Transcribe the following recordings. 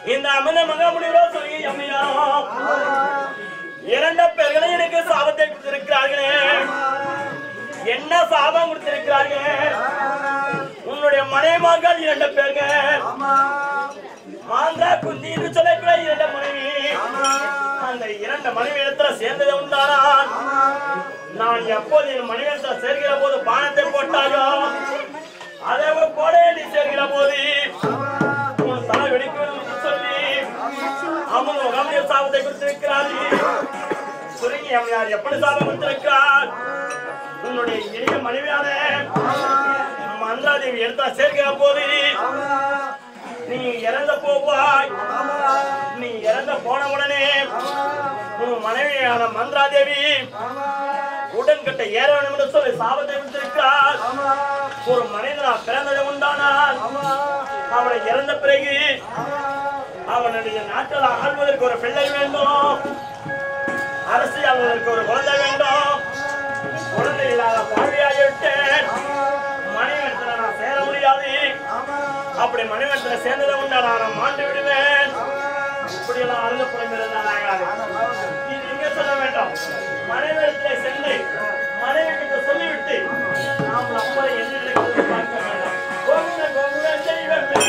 இந்த அமிர்த மகாமுனிவரோ சொல்லி அம்மையா இரண்டு பேர்களை எனக்கு சாபத்தை கொடுத்திருக்கிறார்களே என்ன சாபம் கொடுத்திருக்கிறார்கள் உன்னுடைய மனைமார்கள் இரண்டு பேர்கள் மாந்தா குந்தி என்று சொல்லக்கூடிய இரண்டு மனைவி அந்த இரண்டு மனைவி இடத்துல சேர்ந்தது உண்டானால் நான் எப்போது என் மனைவி இடத்துல சேர்கிற போது பானத்தை போட்டாயோ அதே போல நீ சேர்கிற போது உன் தலை வெடிக்க வேண்டும் என்று சொல்லி அம்மன் முகாமிய சாபத்தை கொடுத்திருக்கிறார்கள் சுருங்கி அம்மையார் எப்படி சாபம் கொடுத்திருக்கிறார் உன்னுடைய இளைய மனைவியான மந்திராதேவி எடுத்தா சேர்க்கிற போது நீ இறந்த போவாய் நீ இறந்த போன உடனே உன் மனைவியான மந்திராதேவி உடன்கட்டை ஏற வேண்டும் என்று சொல்லி சாபத்தை விடுத்திருக்கிறார் ஒரு மனிதனா பிறந்தது உண்டானால் அவனை இறந்த பிறகு அவனுடைய நாட்டில் ஆள்வதற்கு ஒரு பிள்ளை வேண்டும் அரசு அவர்களுக்கு ஒரு குழந்தை வேண்டும் குழந்தை இல்லாத பார்வையாகிவிட்டு மனைவனத்துல நான் சேர முடியாது அப்படி மனைவனத்துல சேர்ந்ததை உண்டா நான் மாண்டு விடுவேன் இப்படி எல்லாம் அழுத புலம்பிருந்தான் ஆகாது இது இங்க சொல்ல வேண்டாம் மனைவிடத்திலே சென்று மனைவி கிட்ட சொல்லிவிட்டு நாம் நம்ம என்ன நடக்கிறது பார்க்க வேண்டாம் கோகுல கோகுல செய்வமே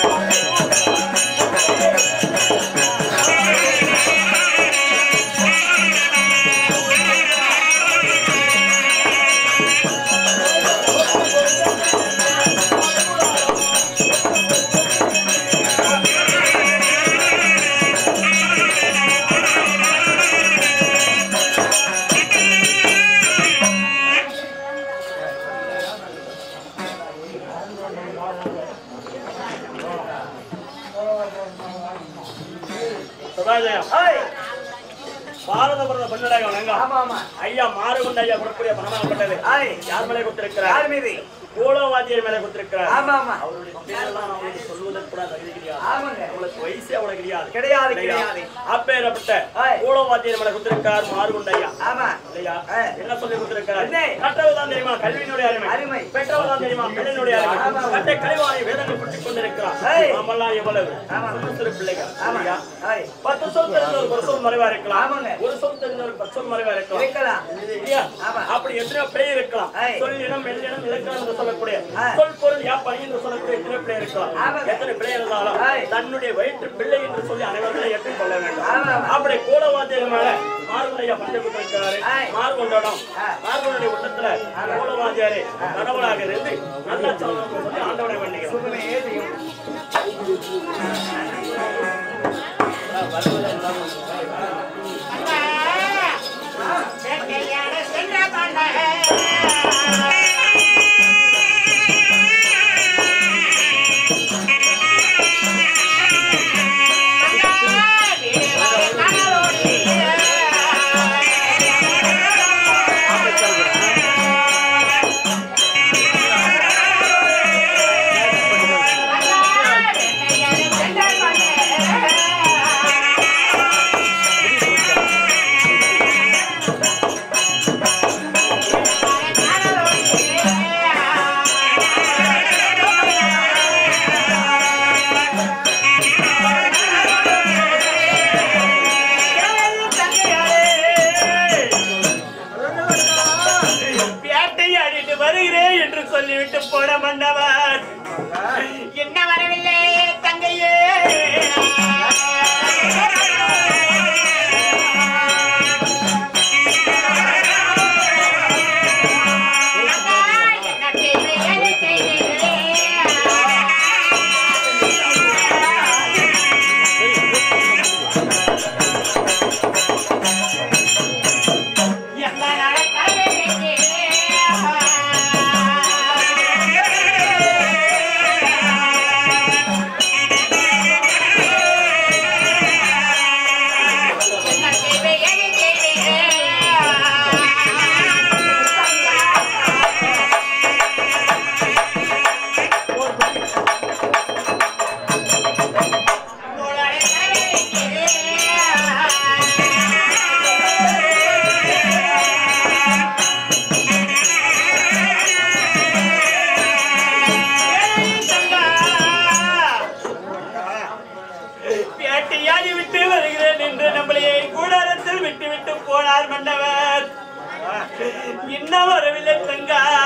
சதாஜயம் பாரத பிரத பண்ணடாக வணங்க ஆமா ஆமா ஐயா மாறுகுண்ட ஐயா கொடுக்கக்கூடிய பணமாகப்பட்டது ஆய் யார் மேலே கொடுத்திருக்கிறார் யார் மீது கோலவாதியர் மேலே கொடுத்திருக்கிறார் ஆமா ஆமா அவருடைய பேரெல்லாம் நான் உங்களுக்கு சொல்வதற்கு கூட தகுதி கிடையாது ஆமாங்க உங்களுக்கு வயசே அவ்வளவு கிடையாது கிடையாது இல்லையா? கிடையாது அப்பேரப்பட்ட ஆய். கோலவாதியர் மேலே கொடுத்திருக்கார் மாறுகுண்ட ஐயா ஆமா இல்லையா ஆ. என்ன சொல்லி கொடுத்திருக்கார் என்ன? கற்றவர் தான் தெரியுமா கல்வியினுடைய அருமை அருமை. பெற்றவர் தான் தெரியுமா பெண்ணினுடைய அருமை ஆமா. கட்டை கழிவானை வேதங்கள் பற்றி கொண்டிருக்கிறார் ஏய். நாமெல்லாம் எவ்வளவு ஆமா. சிறு சிறு பிள்ளைகள் ஆமா இல்லையா? ஆய் பத்து சொல் தெரிஞ்சவர் ஒரு சொல் மறைவா இருக்கலாம் ஆமாங்க. ஒரு சொல் தெரிஞ்சவர் பத்து சொல் மறைவா இருக்கலாம் இருக்கலாம் இல்லையா? ஆமா. அப்படி எத்தனையோ பிழை இருக்கலாம் ஏய். சொல் இனம் மெல்லினம் இலக்கணம் என்று சொல்லக்கூடிய ஆ. சொல் பொருள் யா பணி என்று சொல்லக்கூடிய எத்தனை பிழை இருக்கலாம் ஆமாங்க. எத்தனை பிழை இருந்தாலும் ஏய். தன்னுடைய வயிற்று பிள்ளை என்று சொல்லி அனைவர்களும் ஏற்றுக்கொள்ள வேண்டும் ஆமா, ஆமா. அப்படி கோலவாத்தியர் மேல மார்குண்டையா பஞ்சு கொடுத்திருக்காரு ஏய். மார்கொண்டடம் ஆ. மார்கொண்டனுடைய உள்ளத்துல கோலவாத்தியாரே கடவுளாக இருந்து நல்லா சொல்லணும் சொல்லி ஆண்டவனை வேண்டிக்கிறோம் சுகமே செய்யும் Yeah. வேட்டையாடி விட்டு வருகிறேன் என்று நம்மளையே கூடாரத்தில் விட்டு விட்டு போனார் மன்னவர் இன்னும் வரவில்லை தங்கா